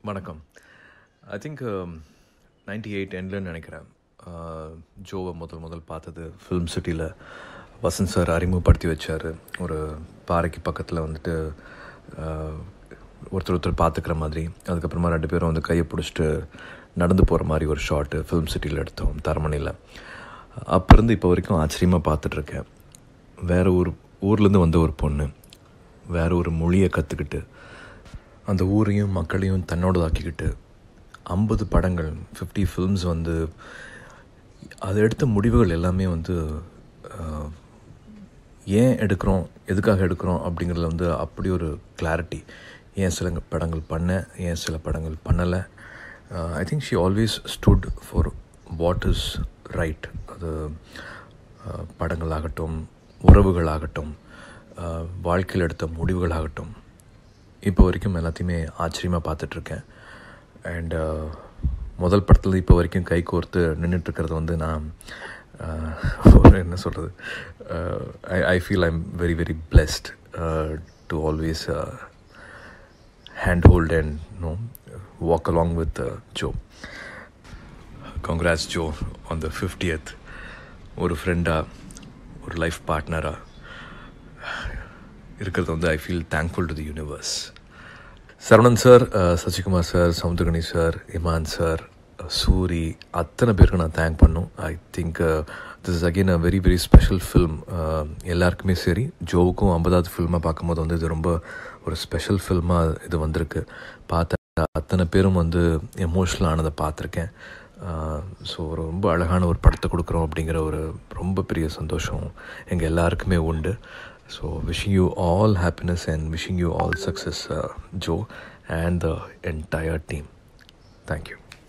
வணக்கம் I think ninety eight எண்ட்லன்னு நினைக்கிறேன் அஹ், ஜோவை முதல் முதல் பார்த்தது ஃபிலிம் சிட்டியில் வசந்த் சார் அறிமுகப்படுத்தி வச்சார் ஒரு பாறைக்கு பக்கத்தில் வந்துட்டு அஹ், ஒருத்தர் ஒருத்தர் பார்த்துக்கிற மாதிரி அதுக்கப்புறமா ரெண்டு பேரும் வந்து கையை பிடிச்சிட்டு நடந்து போகிற மாதிரி ஒரு ஷாட்டு ஃபிலிம் சிட்டியில் எடுத்தோம் தரமணியில் அப்போ இருந்து இப்போ வரைக்கும் ஆச்சரியமாக பார்த்துட்ருக்கேன் வேறு ஒரு ஊர்லேருந்து வந்த ஒரு பொண்ணு வேற ஒரு மொழியை கற்றுக்கிட்டு அந்த ஊரையும் மக்களையும் தன்னோடதாக்கிக்கிட்டு ஐம்பது படங்கள் ஃபிஃப்டி ஃபில்ம்ஸ் வந்து அது எடுத்த முடிவுகள் எல்லாமே வந்து ஆஹ், ஏன் எடுக்கிறோம் எதுக்காக எடுக்கிறோம் அப்படிங்கிறதுல வந்து அப்படி ஒரு கிளாரிட்டி ஏன் சில படங்கள் பண்ணேன் ஏன் சில படங்கள் பண்ணலை I think she always stood for what is right அது ஆஹ், படங்களாகட்டும் உறவுகளாகட்டும் ஆஹ், வாழ்க்கையில் எடுத்த முடிவுகளாகட்டும் இப்போ வரைக்கும் எல்லாத்தையுமே ஆச்சரியமாக பார்த்துட்ருக்கேன் அண்ட் முதல் படத்தில் இப்போ வரைக்கும் கை கோர்த்து நின்றுட்டுருக்கிறது வந்து நான் ஆஹ், ஒரு என்ன சொல்கிறது I I feel I'm very very blessed to always hand hold and no walk along with Jo congrats Jo on the fiftieth ஒரு ஃப்ரெண்டாக ஒரு லைஃப் பார்ட்னராக இருக்கிறது வந்து I feel thankful to the universe Saravanan sir ah, Sasikumar sir Samuthirakani sir Imman sir ah, Soori அத்தனை பேருக்கு நான் thank பண்ணும் I think this is again a very very special film எல்லாருக்குமே சரி ஜோவுக்கும் ஐம்பதாவது ஃபில்மாக பார்க்கும்போது வந்து இது ரொம்ப ஒரு ஸ்பெஷல் ஃபில்மாக இது வந்திருக்கு பார்த்த அத்தனை பேரும் வந்து எமோஷ்னல் ஆனதை பார்த்துருக்கேன் ஸோ ஒரு ரொம்ப அழகான ஒரு படத்தை கொடுக்குறோம் அப்படிங்கிற ஒரு ரொம்ப பெரிய சந்தோஷம் எங்கள் எல்லாருக்குமே உண்டு so wishing you all happiness and wishing you all success Jo and the entire team thank you